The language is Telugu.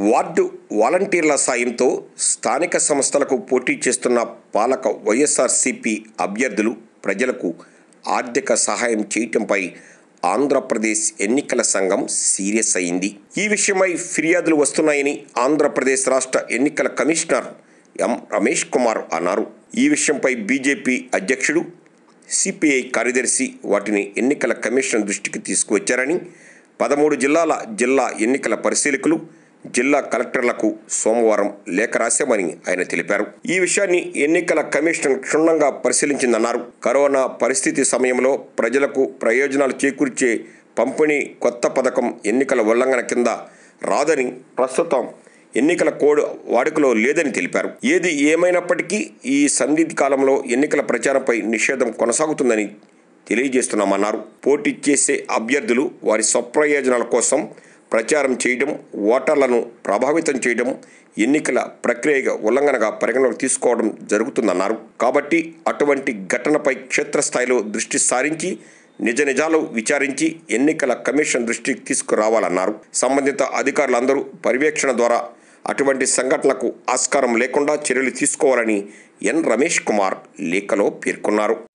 వార్డు వాలంటీర్ల సాయంతో స్థానిక సంస్థలకు పోటీ చేస్తున్న పాలక వైఎస్ఆర్సీపీ అభ్యర్థులు ప్రజలకు ఆర్థిక సహాయం చేయటంపై ఆంధ్రప్రదేశ్ ఎన్నికల సంఘం సీరియస్ అయింది ఈ విషయమై ఫిర్యాదులు వస్తున్నాయని ఆంధ్రప్రదేశ్ రాష్ట్ర ఎన్నికల కమిషనర్ ఎం రమేష్ కుమార్ అన్నారు ఈ విషయంపై బీజేపీ అధ్యక్షుడు సిపిఐ కార్యదర్శి వాటిని ఎన్నికల కమిషన్ దృష్టికి తీసుకువచ్చారని పదమూడు జిల్లాల జిల్లా ఎన్నికల పరిశీలకులు జిల్లా కలెక్టర్లకు సోమవారం లేఖ రాశామని ఆయన తెలిపారు ఈ విషయాన్ని ఎన్నికల కమిషన్ క్షుణ్ణంగా పరిశీలించిందన్నారు కరోనా పరిస్థితి సమయంలో ప్రజలకు ప్రయోజనాలు చేకూర్చే పంపిణీ కొత్త పథకం ఎన్నికల ఉల్లంఘన కింద రాదని ప్రస్తుతం ఎన్నికల కోడ్ వాడుకలో లేదని తెలిపారు ఏది ఏమైనప్పటికీ ఈ సందిగ్ధ కాలంలో ఎన్నికల ప్రచారంపై నిషేధం కొనసాగుతుందని తెలియజేస్తున్నామన్నారు పోటీ చేసే అభ్యర్థులు వారి స్వప్రయోజనాల కోసం ప్రచారం చేయడం ఓటర్లను ప్రభావితం చేయడం ఎన్నికల ప్రక్రియ ఉల్లంఘనగా పరిగణలోకి తీసుకోవడం జరుగుతుందన్నారు కాబట్టి అటువంటి ఘటనపై క్షేత్రస్థాయిలో దృష్టి సారించి నిజ నిజాలు విచారించి ఎన్నికల కమిషన్ దృష్టికి తీసుకురావాలన్నారు సంబంధిత అధికారులందరూ పర్యవేక్షణ ద్వారా అటువంటి సంఘటనలకు ఆస్కారం లేకుండా చర్యలు తీసుకోవాలని ఎన్ రమేష్ కుమార్ లేఖలో పేర్కొన్నారు